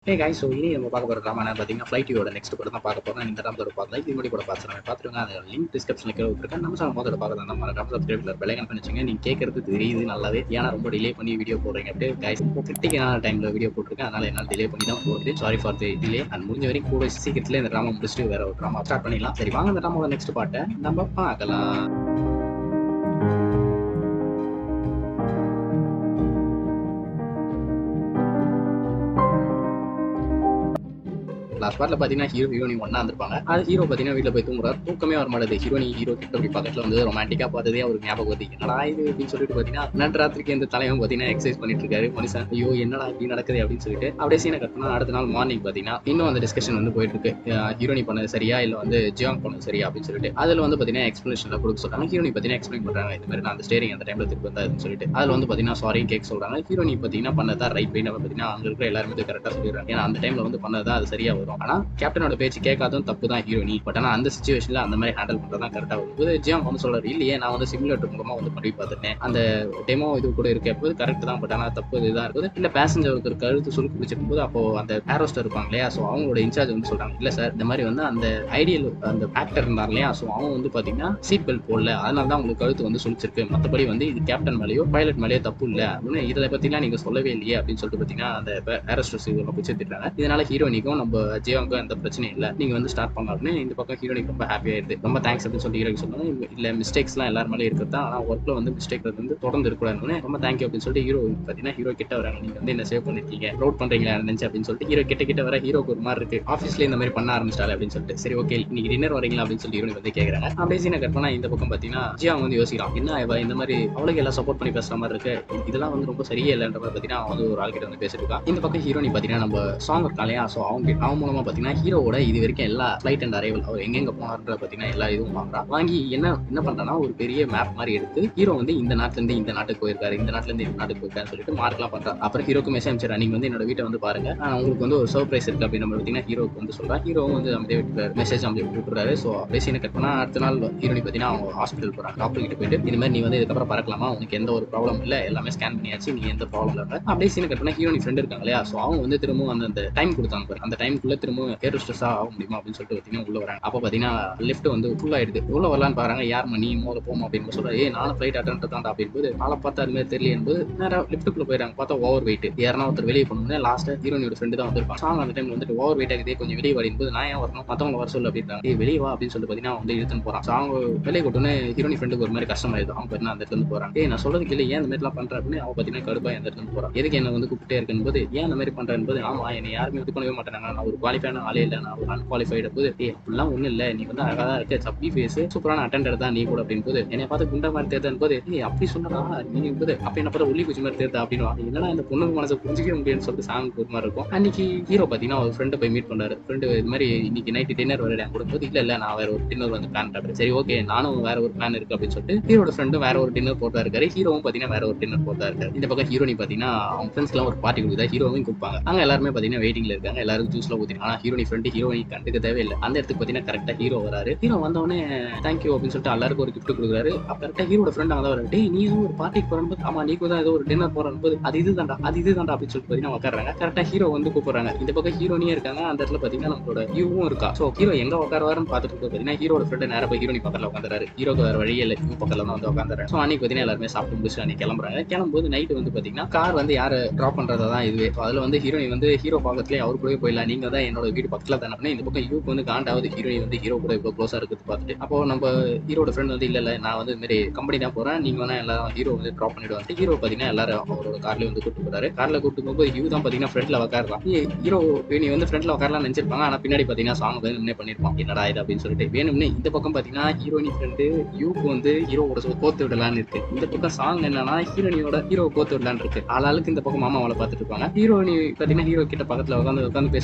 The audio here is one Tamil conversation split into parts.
ஹே guys ஸோ இனி நம்ம பார்க்க போகிற ட்ராமா என்ன பார்த்தீங்கன்னா ஃப்ளைட்டியோட நெக்ஸ்ட் படம் தான் பார்க்க போகிறோம் இந்த ட்ராமத்தோட பார்க்கலாம் இது முன்னாடி கூட பார்த்துருங்க பார்த்துருங்க அந்த லிங்க் டிஸ்கிரிப்ஷனில் கீழே விட்டுருக்கேன் நம்ம சேனல் முதல்ல பார்க்கலாம் நம்ம ட்ராமா சப்ஸ்கிரைபில் பெலைக்கன் பண்ணிச்சுங்க நீங்கள் கேட்கறது தெரியுது நல்லாவே ஏன்னா ரொம்ப டிலே பண்ணி வீடியோ போடுறீங்க அப்படியே கைஸ் ரொம்ப கிரிட்டிக்கான டைமில் வீடியோ போட்டிருக்கேன் அதனால என்னால் டிலே பண்ணி தான் போடுது sorry for the delay and முடிஞ்ச வரைக்கும் கூட சீக்கிரத்தில் இந்த ட்ராமா முடிச்சுட்டு வேற ஒரு ட்ராமா ஸ்டார்ட் பண்ணிடலாம் சரி வாங்க இந்த ட்ராமாவோட நெக்ஸ்ட் பாட்டை நம்ம பார்க்கலாம் லாஸ்ட் பார்ட்ல பாத்தீங்கன்னா ஹீரோ ஹீரோனி ஒண்ணா இருந்திருப்பாங்க அது ஹீரோ பாத்தீங்கன்னா வீட்டுல போய் தூங்குறாரு தூக்கமே வர மாட்டேது ஹீரோனி ஹீரோ கிட்ட போய் பக்கத்துல வந்து ரொமான்டிக்கா பார்த்ததே அவருக்கு ஞாபகம் வருது என்னடா இது அப்படின்னு சொல்லிட்டு பாத்தீங்கன்னா நட்டு ராத்திரிக்கு இந்த தலைவன் பாத்தீங்கன்னா எக்ஸசைஸ் பண்ணிட்டு இருக்காரு மனுஷன் ஐயோ என்னடா இப்படி நடக்குது அப்படின்னு சொல்லிட்டு அப்படியே சீனை கட்டினா அடுத்த நாள் மார்னிங் பாத்தீங்கன்னா இன்னும் அந்த டிஸ்கஷன் வந்து போயிட்டு இருக்கு அஹ் ஹீரோனி பண்ணது சரியா இல்ல வந்து ஜியாங் பண்ணது சரியா அப்படின்னு சொல்லிட்டு அதுல வந்து பாத்தீங்கன்னா எக்ஸ்பிளேஷன்ல கொடுக்க சொல்றாங்க ஹீரோனி பாத்தீங்கன்னா எக்ஸ்பிளைன் பண்றாங்க இந்த மாதிரி நான் அந்த ஸ்டேரிங் அந்த டைம்ல திருப்பி வந்தாருன்னு சொல்லிட்டு அதுல வந்து பாத்தீங்கன்னா சாரி கேட்க சொல்றாங்க ஹீரோனி பாத்தீங்கன்னா பண்ணதா ரைட் பை பாத்தீங்கன்னா அங்க இருக்கிற எல்லாருமே கரெக்டா சொல்லிடுறாங்க ஏன்னா அந்த டைம்ல வந்து பண்ணதா அது சரியா வரும் ஆனா கேப்டனோட பேச்சு கேட்காதும் தப்பு தான் ஹீரோனி பட் ஆனா அந்த சுச்சுவேஷன்ல அந்த மாதிரி ஹேண்டில் பண்றதா கரெக்டா வரும்போது ஜியாங் வந்து சொல்றாரு இல்லையே நான் வந்து சிமுலேட்டர் மூலமா வந்து பண்ணி பார்த்துட்டேன் அந்த டெமோ இது கூட இருக்க போது கரெக்ட் தான் பட் ஆனா தப்பு இதுதான் இருக்குது இல்ல பேசஞ்சர் ஒருத்தர் கழுத்து சுருக்கு பிடிச்சிருக்கும் போது அப்போ அந்த ஏரோஸ்டர் இருப்பாங்க இல்லையா ஸோ அவங்களோட இன்சார்ஜ் வந்து சொல்றாங்க இல்ல சார் இந்த மாதிரி வந்து அந்த ஐடியல் அந்த ஆக்டர் இருந்தார் இல்லையா ஸோ அவன் வந்து பாத்தீங்கன்னா சீட் பெல்ட் போடல அதனால தான் உங்களுக்கு கழுத்து வந்து சுழிச்சிருக்கு மற்றபடி வந்து இது கேப்டன் மேலேயோ பைலட் மேலேயோ தப்பு இல்ல அப்படின்னு இதை பத்திலாம் நீங்க சொல்லவே இல்லையே அப்படின்னு சொல்லிட்டு பாத்தீங்கன்னா அந்த ஏரோஸ்டர்ஸ் இதெல்லாம் பிடிச்சி திட்டுறாங்க இதனால ஹீரோனிக்கும் நம்ம ஜியோவுக்கும் எந்த பிரச்சனையும் இல்லை நீங்க வந்து ஸ்டார்ட் பண்ணலாம் அப்படின்னு இந்த பக்கம் ஹீரோனிக்கு ரொம்ப ஹாப்பி ஆயிடுது ரொம்ப தேங்க்ஸ் அப்படின்னு சொல்லி ஹீரோக்கு சொன்னாங்க இல்ல மிஸ்டேக்ஸ்லாம் எல்லார் மேலே இருக்கிறது தான் ஆனால் ஒர்க்ல வந்து மிஸ்டேக் வந்து தொடர்ந்து இருக்கக்கூடாதுன்னு ரொம்ப தேங்க்யூ அப்படின்னு சொல்லிட்டு ஹீரோ பார்த்தீங்கன்னா ஹீரோ கிட்ட வராங்க நீங்க வந்து என்ன சேவ் பண்ணிருக்கீங்க ரோட் பண்றீங்களா நினைச்சு அப்படின்னு சொல்லிட்டு ஹீரோ கிட்ட கிட்ட வர ஹீரோக்கு ஒரு மாதிரி இருக்கு ஆஃபீஸ்ல இந்த மாதிரி பண்ண ஆரம்பிச்சிட்டாலே அப்படின்னு சொல்லிட்டு சரி ஓகே இன்னைக்கு டின்னர் வரீங்களா அப்படின்னு சொல்லி ஹீரோனி வந்து கேட்கறாங்க அப்படியே சீனை கட் பண்ணா இந்த பக்கம் பார்த்தீங்கன்னா ஜியா வந்து யோசிக்கலாம் என்ன இவ இந்த மாதிரி அவளுக்கு எல்லாம் சப்போர்ட் பண்ணி பேசுற மாதிரி இருக்கு இதெல்லாம் வந்து ரொம்ப சரியே இல்லைன்ற மாதிரி பார்த்தீங்கன்னா அவன் வந்து ஒரு ஆள்கிட்ட வந்து பேசிட்டு இருக்கான் இந்த பக்கம் ஹீரோனி பார்த்தீங்கன்னா நம்ம சாங் இருக்கா இல்லையா ஸோ அவங்க அவன் மூலமா பார்த்தீங்கன்னா ஹீரோவோட இது வரைக்கும் எல்லா ஃபிளைட் அண்ட் அரைவல் அவர் எங்கெங்க போனார்ன்ற பார்த்தீங்கன்னா எல்லா இதுவும் வாங்குறான் வாங்கி என்ன என்ன பண்றான்னா ஒரு பெரிய மேப் மாதிரி எடுத்து ஹீரோ வந்து இந்த நாட்டுல இருந்து இந்த நாட்டுக்கு போயிருக்காரு இந்த நாட்டுல இருந்து இந்த நாட்டுக்கு போயிருக்காருன்னு சொல்லிட்டு மார்க்லாம் பண்றான் அப்புறம் ஹீரோக்கு மெசேஜ் அனுப்பிச்சிடா நீங்க வந்து என்னோட வீட்டை வந்து பாருங்க ஆஹ் உங்களுக்கு வந்து ஒரு சர்ப்ரைஸ் இருக்கு அப்படின்னு நம்ம பார்த்தீங்கன்னா ஹீரோக்கு வந்து சொல்றான் ஹீரோவும் வந்து அப்படியே விட்டுறாரு மெசேஜ் அப்படியே விட்டுறாரு ஸோ அப்படியே சீனை கட் பண்ணா அடுத்த நாள் ஹீரோனி பார்த்தீங்கன்னா அவங்க ஹாஸ்பிட்டல் போறாங்க டாக்டர் கிட்ட போயிட்டு இந்த மாதிரி நீ வந்து இதுக்கப்புறம் பறக்கலாமா உனக்கு எந்த ஒரு ப்ராப்ளம் இல்லை எல்லாமே ஸ்கேன் பண்ணியாச்சு நீ எந்த ப்ராப்ளம் இல்லை அப்படியே சீனை கட் பண்ணா ஹீரோனி ஃப்ரெண்ட் இருக்காங்க இல்லையா ஸோ அவங்க வந்து திரும்பவும் அந்த அந்த டைம் கொடுத்தாங்க பாரு அந்த டைம்குள்ள திரும்பவும் ஏர் ஸ்ட்ரெஸ் ஆக முடியுமா அப்படின்னு சொல்லிட்டு பார்த்தீங்கன்னா உள்ள வராங்க அப்போ பார்த்தீங்கன்னா லிஃப்ட் வந்து ஃபுல் ஆயிடுது உள்ள வரலான்னு பாருங்க யார் நீ மோத போமா அப்படின்னு சொல்ற ஏ நானும் ஃபிளைட் அட்டன் தான் அப்படின்போது ஆளை பார்த்தா அது மாதிரி தெரியல என்பது நேரம் லிஃப்ட்டுக்குள்ள போயிறாங்க பார்த்தா ஓவர் வெயிட் யாரா ஒருத்தர் வெளியே போகணும்னு லாஸ்ட் ஹீரோனியோட ஃப்ரெண்டு தான் வந்திருப்பான் சாங் அந்த டைம்ல வந்துட்டு ஓவர் வெயிட் ஆகுது கொஞ்சம் வெளியே வரும்போது நான் ஏன் வரணும் மத்தவங்க வர சொல்லு அப்படின்றாங்க ஏய் வெளியே வா அப்படின்னு சொல்லிட்டு பார்த்தீங்கன்னா அவன் வந்து இழுத்துன்னு போறான் சாங் வெளியே கொட்டுன்னு ஹீரோனி ஃப்ரெண்டுக்கு ஒரு மாதிரி கஷ்டமாயிடும் அவன் பார்த்தீங்கன்னா அந்த இடத்துல இருந்து போறான் ஏய் நான் சொல்றது இல்லை ஏன் இந்த மாதிரிலாம் பண்ற அப்படின்னு அவன் பார்த்தீங்கன்னா கடுப்பா அந்த இடத்துல இருந்து போறான் எதுக்கு என்ன வந்து கூப்பிட்டே இருக்குன்னு போது ஏன் அந்த மாதிரி பண்றேன் போது ஆமா என்னை யாருமே இது பண்ணவே மாட்டாங்க நான் ஒரு குவாலிஃபைடான ஆளே இல்லை நான் ஒரு அன்குவாலிஃபைடு போது ஏய் அப்படிலாம் ஒண்ணும் இல்லை நீ வந்து அழகா தான் இருக்க சப்பி ஃபேஸ் சூப்பரான அட்டெண்டர் தான் நீ கூட அப்படின்னு போது என்னை பார்த்து குண்டா மாதிரி தேர்தல் போது ஏய் அப்படி சொன்னதா நீ போது அப்ப என்ன பார்த்து உள்ளி குச்சி மாதிரி தேர்தா அப்படின்னு என்னடா இந்த பொண்ணுக்கு மனசை புரிஞ்சிக்கவே முடியும்னு சொல்லிட்டு சாங் ஒரு மாதிரி இருக்கும் அன்னைக்கு ஹீரோ பார்த்தீங்கன்னா ஒரு ஃப்ரெண்டு போய் மீட் பண்றாரு ஃப்ரெண்டு இது மாதிரி இன்னைக்கு நைட்டு டின்னர் வரல கொடுக்கும்போது இல்ல இல்ல நான் வேற ஒரு டின்னர் வந்து பிளான் பண்றேன் சரி ஓகே நானும் வேற ஒரு பிளான் இருக்கு அப்படின்னு சொல்லிட்டு ஹீரோட ஃப்ரெண்டும் வேற ஒரு டின்னர் போட்டா இருக்காரு ஹீரோவும் பாத்தீங்கன்னா வேற ஒரு டின்னர் போட்டா இருக்காரு இந்த பக்கம் ஹீரோனி பாத்தீங்கன்னா அவங்க ஃப்ரெண்ட்ஸ்லாம் ஒரு பார்ட்டி கொடுக்குதா ஹீரோவையும் கூப்பாங்க அங்க எல்லாருமே பாத்தீங்கன்னா வெயிட்டிங்ல இருக்காங்க எல்லாரும் ஜூஸ்ல ஊத்திட்டு ஆனா ஹீரோனி ஃப்ரெண்டு ஹீரோயின் கண்டுக்க தேவையில்லை அந்த இடத்துக்கு பாத்தீங்கன்னா கரெக்டா ஹீரோ வராரு ஹீரோ வந்தவொடனே தேங்க்யூ அப்படின்னு சொல்லிட்டு எல்லாருக்கும் ஒரு கிஃப்ட் கொடுக்குறாரு அப்ப கரெக்டா ஹீரோட ஃப்ரெண்ட் அங்க வர டேய் நீ ஏதோ ஒரு பார்ட்டிக்கு போறம்போது ஆமா நீ தான் ஏதோ ஒரு டின்னர் போறம்போது அது இது தாண்டா அது இது தாண்டா அப்படின்னு சொல்லிட்டு பாத்தீங்கன்னா உட்காடுறாங்க கரெக்டா ஹீரோ வந்து கூப்பிடுறாங்க இந்த பக்கம் ஹீரோனியே இருக்காங்க அந்த இடத்துல பாத்தீங்கன்னா நம்மளோட ஹீரோவும் இருக்கா சோ ஹீரோ எங்க உட்காருவாருன்னு பார்த்துட்டு இருக்கு பாத்தீங்கன்னா ஹீரோட ஃப்ரெண்ட் நேரா போய் ஹீரோனி பக்கத்துல உட்காந்துறாரு ஹீரோக்கு வேற வழியே இல்லை ஹீரோ பக்கத்துல தான் வந்து உட்காந்துறாரு சோ அன்னைக்கு பாத்தீங்கன்னா எல்லாருமே சாப்பிட்டு முடிச்சு அன்னைக்கு கிளம்புறாங்க கிளம்பும்போது நைட்டு வந்து பாத்தீங்கன்னா கார் வந்து யாரை ட்ராப் பண்றதா தான் இதுவே So அதுல வந்து ஹீரோனி வந்து ஹீரோ பக்கத்துலயே அவர் கூட போயிடலாம் நீங்க தான் என்னோட வீடு பக்கத்துல தானே இந்த பக்கம் யூக்கு வந்து காண்டாவது ஹீரோனி வந்து ஹீரோ கூட இவ்வளவு க்ளோஸா இருக்குது பார்த்துட்டு அப்போ நம்ம ஹீரோட ஃப்ரெண்ட் வந்து இல்ல இல்ல நான் வந்து இந்த மாதிரி கம்பெனி தான் போறேன் நீங்க வேணா எல்லாரும் ஹீரோ வந்து ட்ராப் பண்ணிடுவாங்க ஹீரோ பாத்தீங்கன்னா எல்லாரும் அவரோட கார்ல வந்து கூட்டு போறாரு கார்ல கூட்டு போகும்போது ஹீரோ தான் பாத்தீங்கன்னா ஃப்ரண்ட்ல உட்காரலாம் ஹீரோ நீ வந்து ஃப்ரண்ட்ல உட்காரலாம் நினைச்சிருப்பாங்க ஆனா பின்னாடி பாத்தீங்கன்னா சாங் வேணும்னே பண்ணிருப்பான் என்னடா இது அப்படின்னு சொல்லிட்டு வேணும்னே இந்த பக்கம் பாத்தீங்கன்னா ஹீரோனி ஃப்ரெண்டு யூக்கு வந்து ஹீரோவோட சொ- கோத்து விடலான்னு இருக்கு இந்த பக்கம் சாங் என்னன்னா ஹீரோனியோட ஹீரோ கோத்து விடலான்னு இருக்கு ஆளாளுக்கு இந்த பக்கம் மாமா அவளை பார்த்துட்டு இருப்பாங்க ஹீரோனி பாத்தீங்கன்னா ஹீரோ கிட்ட பக்கத்துல உட்காந்து உட்காந்து பேசுவாங்க நாங்க ரெண்டு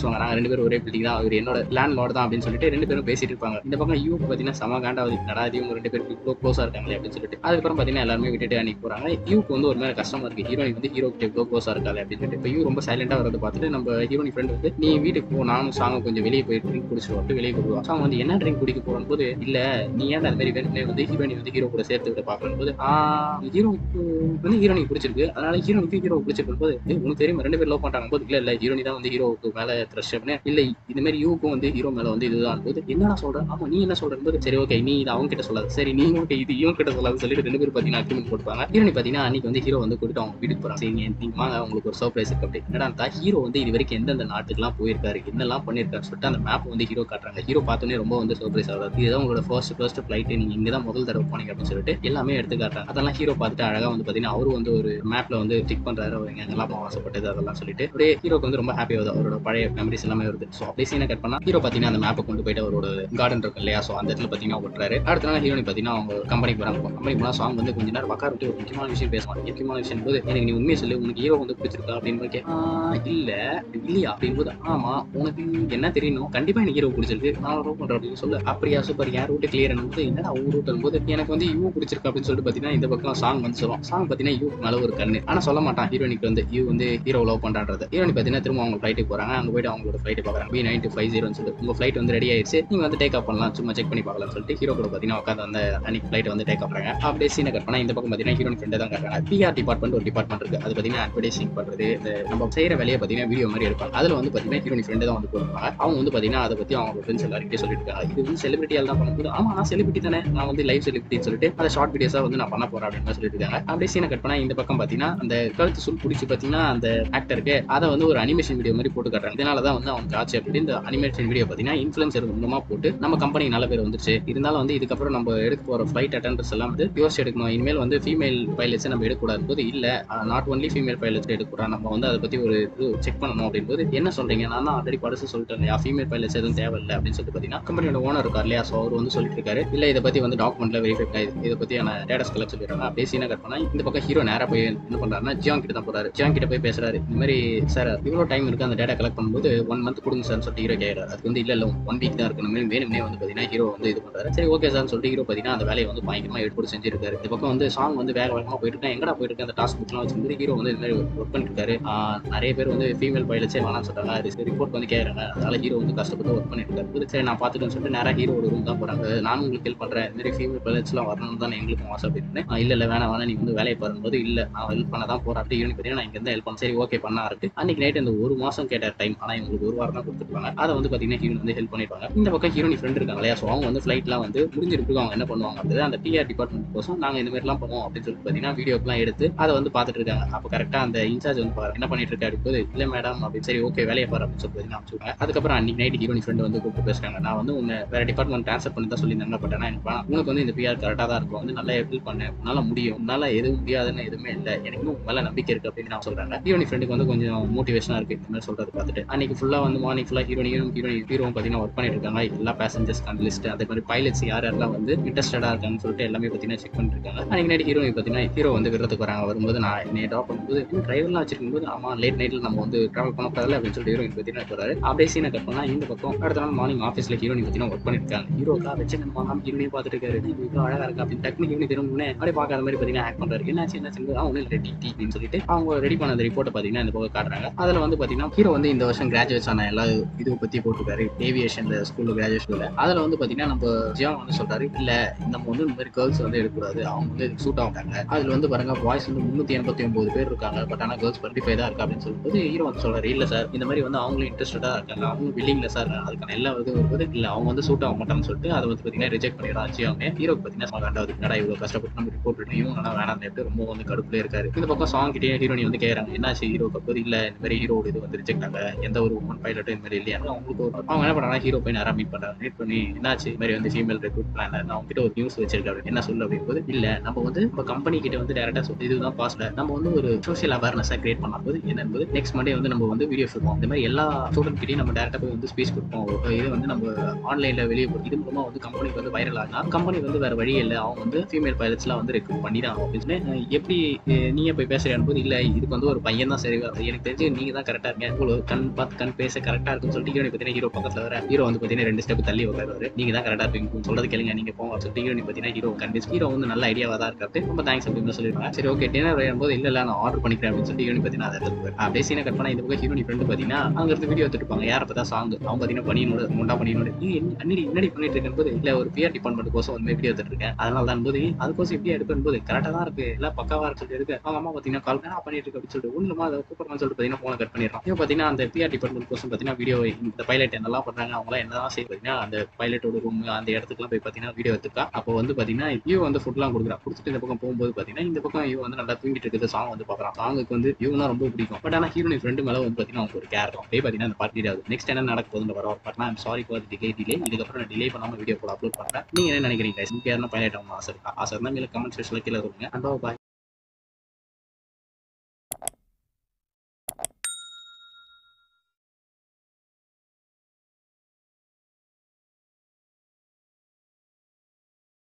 ரெண்டு பேரும் ஒரே பில்டிங் தான் அவர் என்னோட லேண்ட் லார்ட் தான் அப்படின்னு சொல்லிட்டு ரெண்டு பேரும் பேசிட்டு இருப்பாங்க இந்த பக்கம் யூ பார்த்தீங்கன்னா செம காண்டாவது நடா இவங்க ரெண்டு பேருக்கு இவ்வளோ க்ளோஸாக இருக்காங்களே அப்படின்னு சொல்லிட்டு அதுக்கப்புறம் பார்த்தீங்கன்னா எல்லாருமே விட்டுட்டு அன்னைக்கு போறாங்க யூக்கு வந்து ஒரு மாதிரி கஷ்டமா இருக்கு ஹீரோயின் வந்து ஹீரோ கிட்ட இவ்வளோ க்ளோஸாக இருக்காது அப்படின்னு சொல்லிட்டு இப்போ யூ ரொம்ப சைலண்டா வரதை பார்த்துட்டு நம்ம ஹீரோயின் ஃப்ரெண்ட் வந்து நீ வீட்டுக்கு போ நானும் சாங்க கொஞ்சம் வெளியே போய் ட்ரிங்க் குடிச்சிட்டு வந்து வெளியே போடுவோம் சாங் வந்து என்ன ட்ரிங்க் குடிக்க போறோம் போது இல்ல நீ ஏன் அந்த மாதிரி வேணும்னே வந்து ஹீரோயின் வந்து ஹீரோ கூட சேர்த்து விட பாக்கணும் போது ஹீரோக்கு வந்து ஹீரோனிக்கு பிடிச்சிருக்கு அதனால ஹீரோனுக்கு ஹீரோ பிடிச்சிருக்கும் போது "ஏய், உனக்கு தெரியும் ரெண்டு பேர் லவ் பண்றாங்க போது இல்ல இல்ல ஹீரோனி தான் வந்து ஹீரோவுக்கு மேல த்ரஷ் அப்படின்னு இல்ல இந்த மாதிரி யூக்கும் வந்து ஹீரோ மேல வந்து இதுதான் போது என்னடா சொல்ற ஆமா நீ என்ன சொல்ற போது சரி ஓகே நீ இது அவங்க கிட்ட சொல்லாத சரி நீ ஓகே இது இவங்க கிட்ட சொல்லாத சொல்லிட்டு ரெண்டு பேரும் பாத்தீங்கன்னா அக்ரிமெண்ட் போட்டுப்பாங்க ஹீரோனி பாத்தீங்கன்னா அன்னைக்கு வந்து ஹீரோ வந்து கூட்டிட்டு அவங்க வீட்டுக்கு போறாங்க சரி நீ- நீங்க வாங்க உங்களுக்கு ஒரு சர்ப்ரைஸ் இருக்கு அப்படி என்னடா ஹீரோ வந்து இது வரைக்கும் எந்தெந்த நாட்டுக்குலாம் போயிருக்காரு என்னெல்லாம் பண்ணிருக்காரு சொல்லிட்டு அந்த மேப் வந்து ஹீரோ காட்டுறாங்க ஹீரோ பார்த்தோன்னே ரொம்ப வந்து சர்ப்ரைஸ் ஆகுது இதுதான் உங்களோட ஃபர்ஸ்ட் ஃபர்ஸ்ட் ஃபிளைட் நீங்க இங்க தான் முதல் தடவை போனீங்க அப்படின்னு சொல்லிட்டு எல்லாமே எடுத்து காட்டுறாங்க அதெல்லாம் ஹீரோ பார்த்துட்டு அழகா வந்து பாத்தீங்கன்னா அவரு வந்து ஒரு மேப்ல வந்து டிக் பண்றாரு அவர் எங்க எங்கெல்லாம் போக ஆசைப்பட்டது அதெல்லாம் சொல்லிட்டு அப்படியே ஹீரோக்கு வந்து ரொம்ப ஹாப்பி ஆகுது அவரோட பழைய மெமரிஸ் எல்லாமே வருது ஸோ அப்படியே சீனை கட் பண்ணா ஹீரோ பாத்தீங்கன்னா அந்த மேப்பை கொண்டு போயிட்டு அவரோட கார்டன் இருக்கு இல்லையா ஸோ அந்த இடத்துல பாத்தீங்கன்னா விட்டுறாரு அடுத்த நாள் ஹீரோனி பாத்தீங்கன்னா அவங்க கம்பெனிக்கு போறாங்க கம்பெனிக்கு போனா சாங் வந்து கொஞ்ச நேரம் உட்கார விட்டு ஒரு முக்கியமான விஷயம் பேசுவாங்க முக்கியமான விஷயம் போது எனக்கு நீ உண்மையை சொல்லு உனக்கு ஹீரோ வந்து பிடிச்சிருக்கா அப்படின்னு போது கே- "ஆ, இல்ல இல்லையா அப்படின்னு போது ஆமா உனக்கு என்ன தெரியணும் கண்டிப்பா எனக்கு ஹீரோ பிடிச்சிருக்கு நான் லவ் பண்றேன் அப்படின்னு சொல்லு அப்படியா சூப்பர் யார் ரூட்டு கிளியர் போது என்னடா ஊர் ரூட் போது எனக்கு வந்து யூ பிடிச்சிருக்கு அப்படின்னு சொல்லிட்டு பாத்தீங்கன்னா இந்த பக்கம் சாங் வந்து சொல்லுவோம் சாங் பாத்தீங்கன்னா யூ மேல ஒரு கண்ணு ஆனா சொல்ல மாட்டான் ஹீரோனிக்கு வந்து யூ வந்து ஹீரோ லவ் பண்றான்றது ஹீரோனி பாத்தீங்கன்னா திரும்ப அவங்க ஃபிளைட்டுக்கு போறாங்க அங்க போயிட்டு அவங்களோட ஃபிளைட் பாக்குறாங்க பி நைன் ஃபைவ் ஜீரோன்னு சொல்லிட்டு உங்க ஃபிளைட் வந்து ரெடி ஆயிடுச்சு நீங்க வந்து டேக் ஆஃப் பண்ணலாம் சும்மா செக் பண்ணி பார்க்கலாம் சொல்லிட்டு ஹீரோ கூட பாத்தீங்கன்னா உட்காந்து அந்த அன்னைக்கு ஃபிளைட் வந்து டேக் ஆஃப் பண்றாங்க அப்படியே சீனை கட் பண்ணா இந்த பக்கம் பாத்தீங்கன்னா ஹீரோன் ஃப்ரெண்ட் தான் காட்டுறாங்க பிஆர் டிபார்ட்மெண்ட் ஒரு டிபார்ட்மெண்ட் இருக்கு அது பாத்தீங்கன்னா அட்வர்டைசிங் பண்றது இந்த நம்ம செய்யற வேலையை பாத்தீங்கன்னா வீடியோ மாதிரி எடுப்பாங்க அதுல வந்து பாத்தீங்கன்னா ஹீரோனி ஃப்ரெண்ட் தான் வந்து போயிருப்பாங்க அவங்க வந்து பாத்தீங்கன்னா அதை பத்தி அவங்க ஃப்ரெண்ட்ஸ் எல்லாருக்கிட்டே சொல்லிட்டு இருக்காங்க இது வந்து செலிபிரிட்டியால் தான் பண்ணும்போது ஆமா நான் செலிபிரிட்டி தானே நான் வந்து லைவ் செலிபிரிட்டின்னு சொல்லிட்டு அதை ஷார்ட் வீடியோஸா வந்து நான் பண்ண போறேன் அப்படின்னு சொல்லிட்டு இருக்காங்க அப்படியே சீனை கட் பண்ணா இந்த பக்கம் பாத்தீங்கன்னா அந்த கழுத்து சுல் பிடிச்சி பாத்தீங்கன்னா அந்த ஆக்டருக்கு அதை வந்து ஒரு அனிமேஷன் வீடியோ மாதிரி போட்டு காட்டுறாங்க இதனால தான் வந்து அவங்க ஆச்சு அப்படி இந்த அனிமேஷன் வீடியோ பாத்தீங்கன்னா இன்ஃபுளுசர் மூலமா போட்டு நம்ம கம்பெனி நல்ல பேர் வந்துருச்சு இருந்தாலும் வந்து இதுக்கப்புறம் நம்ம எடுக்க போற ஃபிளைட் அட்டண்டர்ஸ் எல்லாம் வந்து யோசிச்சு எடுக்கணும் இனிமேல் வந்து ஃபீமேல் பைலட்ஸ் நம்ம எடுக்கக்கூடாது போது இல்ல நாட் ஒன்லி ஃபீமேல் பைலட்ஸ் எடுக்கிறோம் நம்ம வந்து அதை பத்தி ஒரு இது செக் பண்ணணும் அப்படின்னு போது என்ன சொல்றீங்க நான் தான் ஆல்ரெடி படிச்சு சொல்லிட்டேன் இல்லையா ஃபீமேல் பைலட்ஸ் எதுவும் தேவையில்லை அப்படின்னு சொல்லிட்டு பாத்தீங்கன்னா கம்பெனியோட ஓனர் இருக்கார் இல்லையா ஸோ அவர் வந்து சொல்லிட்டு இருக்காரு இல்ல இதை பத்தி வந்து டாக்குமெண்ட்ல வெரிஃபை இதை பத்தியான டேட்டாஸ் கலெக்ட் சொல்லிடுறாங்க அப்படியே சீனா கட் பண்ணா இந்த பக்கம் ஹீரோ நேரா போய் என்ன பண்றாருன்னா ஜியாங் கிட்ட தான் போறாரு ஜியாங் கிட்ட போய் பேசுறாரு இந்த மாதிரி சார் இவ்வளவு டைம் இருக்கு அந்த டேட்டா கலெக்ட் பண்ணும்போது ஒன் மந்த் கொடுங்க சார் சொல்லிட்டு ஹீரோ கேட்கறாரு அதுக்கு வந்து இல்ல இல்ல ஒன் வீக் தான் இருக்கணும் வேணும்னே வந்து பாத்தீங்கன்னா ஹீரோ வந்து இது பண்றாரு சரி ஓகே சார் சொல்லிட்டு ஹீரோ பாத்தீங்கன்னா அந்த வேலையை வந்து பயங்கரமா எடுத்து செஞ்சிருக்காரு இந்த பக்கம் வந்து சாங் வந்து வேக வேகமா போயிட்டு இருக்கேன் எங்கடா போயிட்டு இருக்கு அந்த டாஸ்க் புக்லாம் வச்சுருந்து ஹீரோ வந்து இந்த மாதிரி ஒர்க் பண்ணிட்டு இருக்காரு ஆஹ் நிறைய பேர் வந்து ஃபீமேல் பைலட்ஸே வேணாம்னு சொல்றாங்க ரிப்போர்ட் வந்து கேட்கறாங்க அதனால ஹீரோ வந்து கஷ்டப்பட்டு ஒர்க் பண்ணிட்டு இருக்காரு சரி நான் பார்த்துட்டேன்னு சொல்லிட்டு நேரா ஹீரோ ஒரு ரூம் தான் போறாங்க நானும் உங்களுக்கு ஹெல்ப் பண்றேன் இந்த மாதிரி ஃபீமேல் பைலட்ஸ்லாம் வரணும்னு தான் எங்களுக்கும் ஆசை அப்படின்னு ஆஹ் இல்ல இல்ல வேணாம் வேணாம் நீ வந்து வேலையை பாரும்போது இல்ல நான் ஹெல்ப் பண்ண தான் போறேன் அப்படி யூனிட் பார்த்தீங்கன்னா நான் இங்க இருந்து ஹெல்ப் பண்ண சரி ஓகே பண்ணா இருக்கு அன்னைக்கு நைட் இந்த ஒரு மாசம் கேட்ட டைம் ஆனா இவங்களுக்கு ஒரு வாரம் தான் கொடுத்துருப்பாங்க அதை வந்து பாத்தீங்கன்னா ஹீரோன் வந்து ஹெல்ப் பண்ணிருப்பாங்க இந்த பக்கம் ஹீரோனி ஃப்ரெண்ட் இருக்காங்க இல்லையா ஸோ அவங்க வந்து ஃபிளைட்லாம் வந்து முடிஞ்சிருக்கு அவங்க என்ன பண்ணுவாங்க அப்படின்னா அந்த டிஆர் டிபார்ட்மெண்ட் கோசம் நாங்க இந்த மாதிரிலாம் பண்ணுவோம் அப்படின்னு சொல்லிட்டு பாத்தீங்கன்னா வீடியோக்கெல்லாம் எடுத்து அதை வந்து பார்த்துட்டு இருக்காங்க அப்போ கரெக்டா அந்த இன்சார்ஜ் வந்து பாரு என்ன பண்ணிட்டு இருக்காரு போது இல்ல மேடம் அப்படின்னு சரி ஓகே வேலையை பாரு அப்படின்னு சொல்லி அனுப்பிச்சுருக்காங்க அதுக்கப்புறம் அன்னைக்கு நைட் ஹீரோனி ஃப்ரெண்ட் வந்து கூப்பிட்டு பேசுறாங்க நான் வந்து உன்னை வேற டிபார்ட்மெண்ட் ட்ரான்ஸ்ஃபர் பண்ணி தான் சொல்லியிருந்தாங்க பட் ஆனால் எனக்கு வேணாம். உனக்கு வந்து இந்த பிஆர் கரெக்டாக தான் இருக்கும் வந்து நல்லா ஹெல்ப் பண்ணு உன்னால முடியும் உன்னால எதுவும் முடியாதுன்னு எதுவுமே இல்லை எனக்கு இன்னும் மேல நம்பிக்கை இருக்கு அப்படின்னு நான் சொல்றாங்க ஹீரோனி ஃப்ரெண்டுக்கு வந்து கொஞ்சம் மோட்டிவேஷனா இருக்கு இந்த மாதிரி சொல்றது பார்த்துட்டு அன்னைக்கு ஃபுல்லா வந்து மார்னிங் ஃபுல்லா ஹீரோனியும் ஹீரோனி ஹீரோவும் பார்த்தீங்கன்னா ஒர்க் பண்ணிட்டு இருக்காங்க எல்லா பேசஞ்சர்ஸ் லிஸ்ட் அதே மாதிரி பைலட்ஸ் யார் யாரெல்லாம் வந்து இன்ட்ரெஸ்டடா இருக்காங்கன்னு சொல்லிட்டு எல்லாமே பார்த்தீங்கன்னா செக் பண்ணிட்டு இருக்காங்க அன்னைக்கு நைட் ஹீரோயின் பார்த்தீங்கன்னா ஹீரோ வந்து விடுறதுக்கு வராங்க வரும்போது நான் என்னை ட்ராப் பண்ணும்போது டிரைவர்லாம் வச்சிருக்கும் போது ஆமா லேட் நைட்ல நம்ம வந்து டிராவல் பண்ண கூடாது அப்படின்னு சொல்லிட்டு ஹீரோயின் பார்த்தீங்கன்னா போறாரு அப்படியே சீனை கட் பண்ணா இந்த பக்கம் அடுத்த நாள் மார்னிங் ஆஃபீஸ்ல ஹீரோயின் பார்த்தீங்கன்னா ஒர்க் பண்ணிட்டு இருக்காங்க ஹீரோக்கா வச்சு நம்ம மாம் ஹீரோனையும் பார்த்துட்டு இருக்காரு இது இவ்வளோ அழகா இருக்கா அப்படின்னு டக்குனு ஹீரோனி திரும்பினே அப்படியே பார்க்காத மாதிரி பார்த்தீங்கன்னா ஆக்ட் பண்றாரு என்னாச்சு என்னாச்சு ஆ ஒன்றும் ரெடி டி அப்படின்னு சொல்லிட்டு அவங்க ரெடி பண்ண அந்த ரிப்போர்ட்டை பார்த்தீங்கன்னா இந்த பக்கம் காட்டுறாங்க அதுல வந்து பார்த்தீங்கன்னா ஹீரோ வந்து இந்த வருஷம் கிராஜுவேட்ஸ் ஆன எல்லா இதுவை பத்தி போட்டிருக்காரு ஏவியேஷன்ல ஸ்கூல்ல கிராஜுவேஷன்ல அதுல வந்து பார்த்தீங்கன்னா நம்ம ஜியாங் வந்து சொல்றாரு இல்ல நம்ம வந்து இந்த மாதிரி கேர்ள்ஸ் வந்து எடுக்கக்கூடாது அவங்க வந்து இதுக்கு சூட் ஆகாங்க அதுல வந்து பாருங்க பாய்ஸ் வந்து முன்னூத்தி எண்பத்தி ஒன்பது பேர் இருக்காங்க பட் ஆனா கேர்ள்ஸ் டுவெண்ட்டி ஃபைவ் தான் இருக்கு அப்படின்னு சொல்லும்போது ஹீரோ வந்து சொல்றாரு இல்ல சார் இந்த மாதிரி வந்து அவங்களும் இன்ட்ரெஸ்டடா இருக்காங்க அவங்க வில்லிங்ல சார் அதுக்கான எல்லா இது வரும்போது இல்ல அவங்க வந்து சூட் ஆக மாட்டாங்கன்னு சொல்லிட்டு அதை வந்து பாத்தீங்கன்னா ரிஜெக்ட் பண்ணிடுறான் அவங்க ஹீரோக்கு பாத்தீங்கன்னா small ரெண்டாவது என்னடா இவ்வளவு கஷ்டப்பட்டு நம்ம ரிப்போர்ட் விட்டு இவங்க நல்லா வேணாம் எப்படி ரொம்ப வந்து கடுப்புல இருக்காரு இந்த பக்கம் சாங் கிட்டே ஹீரோனி வந்து கேக்குறாங்க என்னாச்சு ஹீரோக்கு அப்போது இல்ல இந்த மாதிரி ஹீரோட இது வந்து ரிஜெக்ட் ஆக எந்த ஒரு உமன் பைலட்டும் இந்த மாதிரி இல்லையா அவங்களுக்கு ஒரு அவங்க என்ன பண்றாங்க ஹீரோ போய் நேரா மீட் பண்றாங்க மீட் பண்ணி என்னாச்சு இந்த மாதிரி வந்து ஃபீமேல் ரெக்ரூட் பிளான் அவங்க கிட்ட ஒரு நியூஸ் வச்சிருக்காரு என்ன சொல்லு அப்படிங்கும்போது இல்ல நம்ம வந்து நம்ம கம்பெனி கிட்ட வந்து டேரக்டா சொல்லி இதுதான் பாஸ்ல நம்ம வந்து ஒரு சோஷியல் அவேர்னஸ் கிரியேட் பண்ண போது என்னன்போது நெக்ஸ்ட் மண்டே வந்து நம்ம வந்து வீடியோ கொடுப்போம் இந்த மாதிரி எல்லா ஸ்டூடெண்ட் கிட்டயும் நம்ம டேரக்டா போய் வந்து ஸ்பீச் கொடுப்போம் இது வந்து நம்ம ஆன்லைன்ல வெளியே போட்டு இது மூலமா வந்து கம்பெனிக்கு வந்து வைரல் ஆகினா கம்பெனி வந்து வேற வழி இல்லை அவங்க வந்து ஃபீமேல் பைலட்ஸ்லாம் வந்து ரெக்ரூட் பண்ணி தான் அப்படின்னு சொல்லி, அஹ் எப்படி அஹ் நீங்க போய் பேசுறேன் போது இல்ல இதுக்கு வந்து ஒரு பையன் தான் சரி வரும். எனக்கு தெரிஞ்சு நீங்க தான் கரெக்டா இருக்கீங்க உங்களுக்கு கண் பார்த்து கண் பேச பொசிஷன் கரெக்டா இருக்குன்னு சொல்லிட்டு ஹீரோனி பார்த்தீங்கன்னா ஹீரோ பக்கத்துல வர ஹீரோ வந்து பார்த்தீங்கன்னா ரெண்டு ஸ்டெப் தள்ளி உட்காருவாரு நீங்க தான் கரெக்டா இருப்பீங்க சொல்றது கேளுங்க நீங்க போங்க சொல்லிட்டு ஹீரோனி பார்த்தீங்கன்னா ஹீரோ கண்டிப்பா ஹீரோ வந்து நல்ல ஐடியாவா தான் இருக்கு ரொம்ப தேங்க்ஸ் அப்படின்னு சொல்லிடுவாங்க சரி ஓகே டின்னர் வரும்போது இல்ல இல்ல நான் ஆர்டர் பண்ணிக்கிறேன் அப்படின்னு சொல்லிட்டு ஹீரோனி பார்த்தீங்கன்னா அதை எடுத்து அப்படியே சீனை கட் பண்ணா இந்த பக்கம் ஹீரோனி ஃப்ரெண்டு பார்த்தீங்கன்னா அங்க இருந்து வீடியோ எடுத்துட்டு இருப்பாங்க யாரை பார்த்தா சாங் அவன் பார்த்தீங்கன்னா பண்ணினோட முண்டா பண்ணினோட நீ அன்னடி என்னடி பண்ணிட்டு இருக்கேன் போது இல்ல ஒரு பிஆர் டிபார்ட்மெண்ட் கோசம் வந்து வீடியோ எடுத்துட்டு இருக்கேன் அதனால தான் போது அதுக்கோசம் எப்படி எடுப்பேன் போது கரெக்டா தான் இருக்கு எல்லாம் பக்காவா இருக்கு சொல்லிட்டு இருக்கு அவங்க அம்மா பார்த்தீங்கன்னா கால் பண்ணா பண்ணிட்டு இருக்கு அப்படின்னு சொல்லிட்டு ஒண்ணுமா அதை கூப்பிடணும்னு சொல்லிட்டு பார்த்தீங்கன்னா போன கட் பண்ணிடுறான் இப்போ பார்த்தீங்கன்னா அந்த பிஆர் டிபார்ட்மெண்ட் கோசம் பார்த்தீங்கன்னா வீடியோ இந்த பைலட் என்னெல்லாம் பண்றாங்க அவங்களாம் என்னதான் செய்ய பார்த்தீங்கன்னா அந்த பைலட்டோட ரூம் அந்த இடத்துக்குலாம் போய் பார்த்தீங்கன்னா வீடியோ எடுத்துக்கா அப்போ வந்து பார்த்தீங்கன்னா வியூ வந்து ஃபுட்லாம் கொடுக்குறா கொடுத்துட்டு இந்த பக்கம் போகும்போது பார்த்தீங்கன்னா இந்த பக்கம் இவ வந்து நல்லா தூங்கிட்டு இருக்குது சாங் வந்து பார்க்குறான் சாங்குக்கு வந்து இவனா ரொம்ப பிடிக்கும் பட் ஆனால் ஹீரோனி ஃப்ரெண்டு மேலே வந்து பார்த்தீங்கன்னா அவங்க ஒரு கேர் இருக்கும் அப்படியே பார்த்தீங்கன்னா அந்த பார்ட்டி ஆகுது நெக்ஸ்ட் என்ன நடக்க போகுதுன்னு வர ஒரு பார்ட்னா சாரி ஃபார் டிலே டிலே இதுக்கப்புறம் நான் டிலே பண்ணாமல் வீடியோ கூட அப்லோட் பண்ணுறேன் நீங்கள் என்ன நினைக்கிறீங்க உங்களுக்கு யாரும் பைலட் ஆகணும் ஆசை இருக்கா ஆசை இருந்தால் மேலே கமெண்ட் செக்ஷனில் கீழே கொடுங்க அண்ட் பாய்